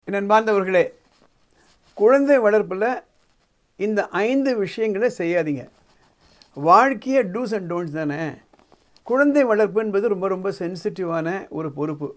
என் அன்பார்ந்தவர்களே குழந்தை வளர்ப்பில் இந்த ஐந்து விஷயங்களை செய்யாதீங்க வாழ்க்கையே டூஸ் அண்ட் டோன்ட்ஸ் தானே குழந்தை வளர்ப்பு என்பது ரொம்ப ரொம்ப சென்சிட்டிவான ஒரு பொறுப்பு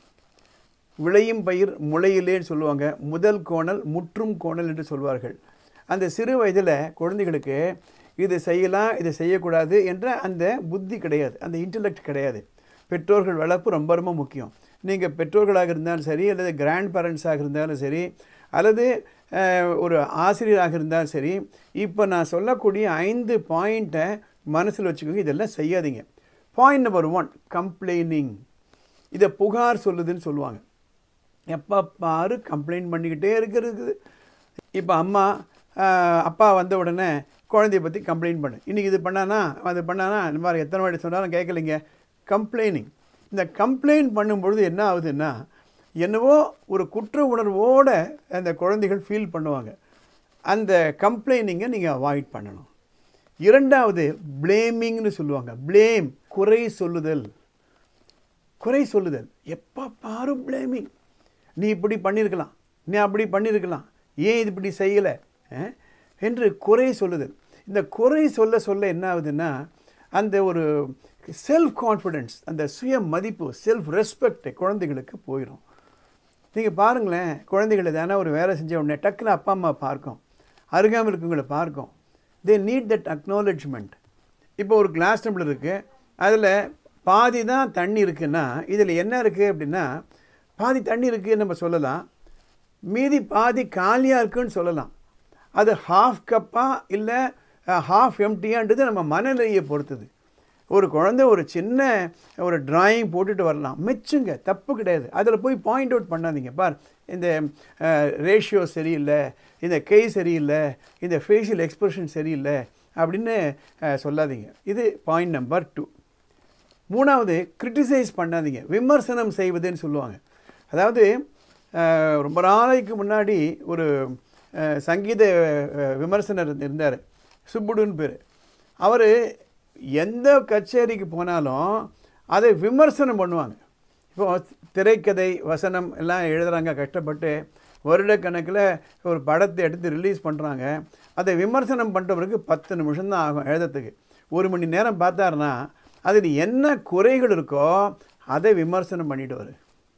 விளையும் பயிர் முளையிலேன்னு சொல்லுவாங்க முதல் கோணல் முற்றும் கோணல் என்று சொல்வார்கள் அந்த சிறு வயதில் குழந்தைகளுக்கு இது செய்யலாம் இது செய்யக்கூடாது என்ற அந்த புத்தி கிடையாது அந்த இன்டலெக்ட் கிடையாது பெற்றோர்கள் வளர்ப்பு ரொம்ப ரொம்ப முக்கியம் நீங்கள் பெற்றோர்களாக இருந்தாலும் சரி அல்லது கிராண்ட் பேரண்ட்ஸாக இருந்தாலும் சரி அல்லது அஹ், ஒரு ஆசிரியராக இருந்தாலும் சரி இப்போ நான் சொல்லக்கூடிய ஐந்து பாயிண்ட்டை மனசில் வச்சுக்கோங்க இதெல்லாம் செய்யாதீங்க பாயிண்ட் நம்பர் ஒன் கம்ப்ளைனிங் இதை புகார் சொல்லுதுன்னு சொல்லுவாங்க எப்போ பாரு கம்ப்ளைண்ட் பண்ணிக்கிட்டே இருக்கிறது இப்போ அம்மா ஆஹ், அப்பா வந்த உடனே குழந்தைய பற்றி கம்ப்ளைண்ட் பண்ணு இன்றைக்கி இது பண்ணானா அது பண்ணானா இந்த மாதிரி எத்தனை வாட்டி சொன்னாலும் கேட்கலைங்க கம்ப்ளைனிங் இந்த கம்ப்ளைண்ட் பண்ணும்பொழுது என்ன ஆகுதுன்னா என்னவோ ஒரு குற்ற உணர்வோடு அந்த குழந்தைகள் ஃபீல் பண்ணுவாங்க அந்த கம்ப்ளைனிங்கை நீங்கள் அவாய்ட் பண்ணணும் இரண்டாவது ப்ளேமிங்னு சொல்லுவாங்க ப்ளேம் குறை சொல்லுதல் குறை சொல்லுதல் எப்போ பாரு ப்ளேமிங் நீ இப்படி பண்ணியிருக்கலாம் நீ அப்படி பண்ணியிருக்கலாம் ஏன் இது இப்படி செய்யலை அஹ்? என்று குறை சொல்லுதல் இந்த குறை சொல்ல சொல்ல என்ன ஆகுதுன்னா அந்த ஒரு செல்ஃப் கான்ஃபிடென்ஸ் அந்த சுய மதிப்பு செல்ஃப் ரெஸ்பெக்ட் குழந்தைகளுக்கு போயிடும் நீங்கள் பாருங்களேன் குழந்தைகள் தானே ஒரு வேலை செஞ்ச உடனே டக்குன்னு அப்பா அம்மா பார்க்கும் அருகாமல் இருக்கவங்களை பார்க்கும் தே நீட் தட் அக்னாலஜ்மெண்ட் இப்போ ஒரு கிளாஸ் டம்ளர் இருக்குது அதில் பாதி தான் தண்ணி இருக்குன்னா இதில் என்ன இருக்குது அப்படின்னா பாதி தண்ணி இருக்குன்னு நம்ம சொல்லலாம் மீதி பாதி காலியாக இருக்குன்னு சொல்லலாம் அது ஹாஃப் கப்பா இல்லை ஹாஃப் எம்டியான்றது நம்ம மனநிலையை பொறுத்தது ஒரு குழந்தை ஒரு சின்ன ஒரு டிராயிங் போட்டுட்டு வரலாம் மெச்சுங்க தப்பு கிடையாது அதில் போய் பாயிண்ட் அவுட் பண்ணாதீங்க பார் இந்த ரேஷியோ சரியில்லை இந்த கை சரியில்லை இந்த ஃபேஷியல் எக்ஸ்பிரஷன் சரியில்லை அப்படின்னு அஹ், சொல்லாதீங்க இது பாயிண்ட் நம்பர் டூ மூணாவது கிரிட்டிசைஸ் பண்ணாதீங்க விமர்சனம் செய்வதுன்னு சொல்லுவாங்க அதாவது அஹ், ரொம்ப நாளைக்கு முன்னாடி ஒரு அஹ், சங்கீத அஹ், விமர்சனர் இருந்தார் சுப்புடுன்னு பேர் அவர் எந்த கச்சேரிக்கு போனாலும் அதை விமர்சனம் பண்ணுவாங்க இப்போ திரைக்கதை வசனம் எல்லாம் எழுதுகிறாங்க கஷ்டப்பட்டு வருடக்கணக்கில் ஒரு படத்தை எடுத்து ரிலீஸ் பண்ணுறாங்க அதை விமர்சனம் பண்ணுறவருக்கு பத்து நிமிஷம் தான் ஆகும் எழுதுறதுக்கு ஒரு மணி நேரம் பார்த்தாருன்னா அதில் என்ன குறைகள் இருக்கோ அதை விமர்சனம் பண்ணிடுவார்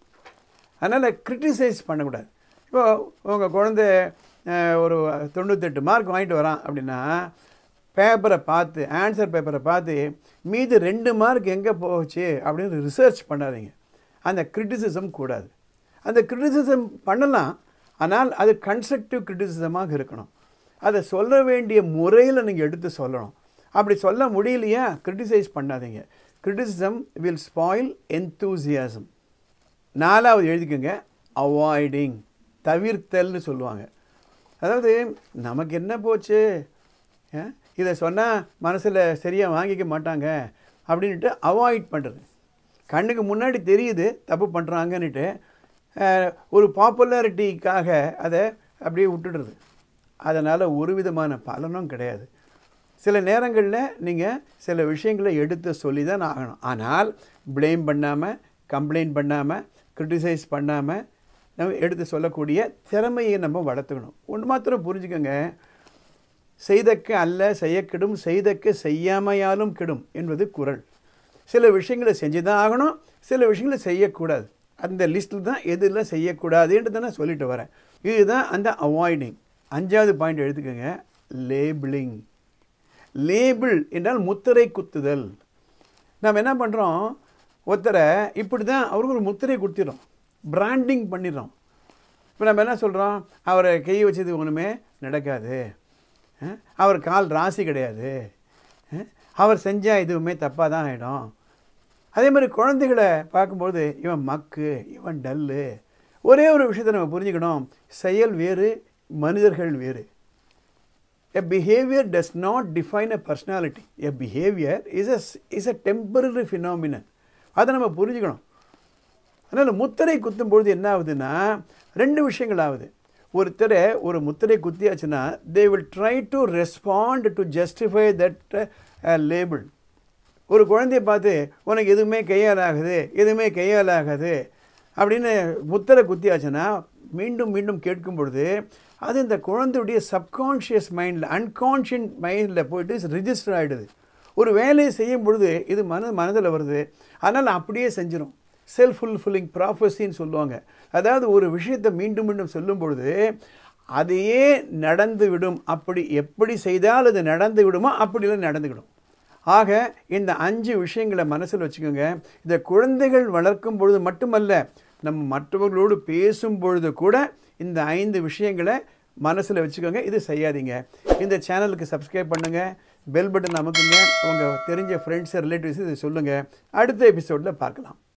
அதனால் கிரிட்டிசைஸ் பண்ணக்கூடாது இப்போ உங்கள் குழந்தை அஹ், ஒரு தொண்ணூத்தெட்டு மார்க் வாங்கிட்டு வரான் அப்படின்னா பேப்பரை பார்த்து ஆன்சர் பேப்பரை பார்த்து மீதி ரெண்டு மார்க் எங்கே போச்சு அப்படின்னு ரிசர்ச் பண்ணாதீங்க அந்த கிரிட்டிசிசம் கூடாது அந்த கிரிட்டிசிசம் பண்ணலாம் ஆனால் அது கன்ஸ்ட்ரக்டிவ் கிரிட்டிசிசமாக இருக்கணும் அதை சொல்ல வேண்டிய முறையில் நீங்கள் எடுத்து சொல்லணும் அப்படி சொல்ல முடியலையா கிரிட்டிசைஸ் பண்ணாதீங்க கிரிட்டிசிசம் வில் ஸ்பாயில் enthusiasm நாலாவது எழுதிக்கோங்க அவாய்டிங் தவிர்த்தல்னு சொல்லுவாங்க அதாவது நமக்கு என்ன போச்சு அஹ், இதை சொன்னால் மனசில் சரியாக வாங்கிக்க மாட்டாங்க அப்படின்ட்டு அவாய்ட் பண்ணுறது கண்ணுக்கு முன்னாடி தெரியுது தப்பு பண்ணுறாங்கன்னுட்டு அஹ், ஒரு பாப்புலாரிட்டிக்காக அதை அப்படியே விட்டுடுறது அதனால் ஒரு விதமான பலனும் கிடையாது சில நேரங்களில் நீங்கள் சில விஷயங்களை எடுத்து சொல்லி தான் ஆகணும் ஆனால் ப்ளேம் பண்ணாமல் கம்ப்ளைண்ட் பண்ணாமல் கிரிட்டிசைஸ் பண்ணாமல் நம்ம எடுத்து சொல்லக்கூடிய திறமையை நம்ம வளர்த்துக்கணும் ஒன்று மாத்திரம் புரிஞ்சுக்கோங்க செய்தக்க அல்ல செய்யக்கெடும் செய்தக்க செய்யாமையாலும் கெடும் என்பது குறள் சில விஷயங்களை செஞ்சு தான் ஆகணும் சில விஷயங்களை செய்யக்கூடாது அந்த லிஸ்ட்டில் தான் எதுலாம் செய்யக்கூடாதுன்றது நான் சொல்லிட்டு வரேன் இதுதான் அந்த அவாய்டிங் அஞ்சாவது பாயிண்ட் எடுத்துக்கோங்க லேபிளிங் லேபிள் என்றால் முத்திரை குத்துதல் நாம் என்ன பண்ணுறோம் ஒருத்தரை இப்படி தான் அவருக்கு ஒரு முத்திரை குத்திடும் பிராண்டிங் பண்ணிடுறோம் இப்போ நம்ம என்ன சொல்கிறோம் அவரை கை வச்சது ஒன்றுமே நடக்காது அஹ், அவர் கால் ராசி கிடையாது அஹ், அவர் செஞ்சால் எதுவுமே தப்பாக தான் ஆகிடும் அதே மாதிரி குழந்தைகளை பார்க்கும்போது இவன் மக்கு இவன் டல்லு ஒரே ஒரு விஷயத்தை நம்ம புரிஞ்சுக்கணும் செயல் வேறு மனிதர்கள் வேறு A behavior does not define a personality. A behavior is a, is a temporary phenomenon. அதை நம்ம புரிஞ்சுக்கணும் அதனால் முத்திரை குத்தும் பொழுது என்ன ஆகுதுன்னா ரெண்டு விஷயங்கள் ஆகுது ஒருத்தரை ஒரு முத்திரை குத்தியாச்சுன்னா they will try to respond to justify that label ஒரு குழந்தைய பார்த்து உனக்கு எதுவுமே கையால் ஆகுது எதுவுமே கையால் ஆகாது அப்படின்னு முத்திரை குத்தியாச்சுன்னா மீண்டும் மீண்டும் கேட்கும் பொழுது அது இந்த குழந்தையுடைய சப்கான்ஷியஸ் மைண்டில் அன்கான்ஷியன் மைண்டில் போயிட்டு ரிஜிஸ்டர் ஆகிடுது ஒரு வேலையை செய்யும் பொழுது இது மன மனதில் வருது அதனால் அப்படியே செஞ்சிடும் செல்ஃப் ஃபுல்ஃபில்லிங் ப்ராஃபஸின்னு சொல்லுவாங்க அதாவது ஒரு விஷயத்தை மீண்டும் மீண்டும் சொல்லும் பொழுது அதையே நடந்து விடும் அப்படி எப்படி செய்தால் அது நடந்து விடுமோ அப்படிலாம் நடந்துவிடும் ஆக இந்த அஞ்சு விஷயங்களை மனசில் வச்சுக்கோங்க இந்த குழந்தைகள் வளர்க்கும் பொழுது மட்டுமல்ல நம்ம மற்றவர்களோடு பேசும் பொழுது கூட இந்த ஐந்து விஷயங்களை மனசில் வச்சுக்கோங்க இது செய்யாதீங்க இந்த சேனலுக்கு சப்ஸ்கிரைப் பண்ணுங்கள் பெல் பட்டன் அமுக்குங்க உங்கள் தெரிஞ்ச ஃப்ரெண்ட்ஸ் ரிலேட்டிவ்ஸ் இதை சொல்லுங்கள் அடுத்த எபிசோடில் பார்க்கலாம்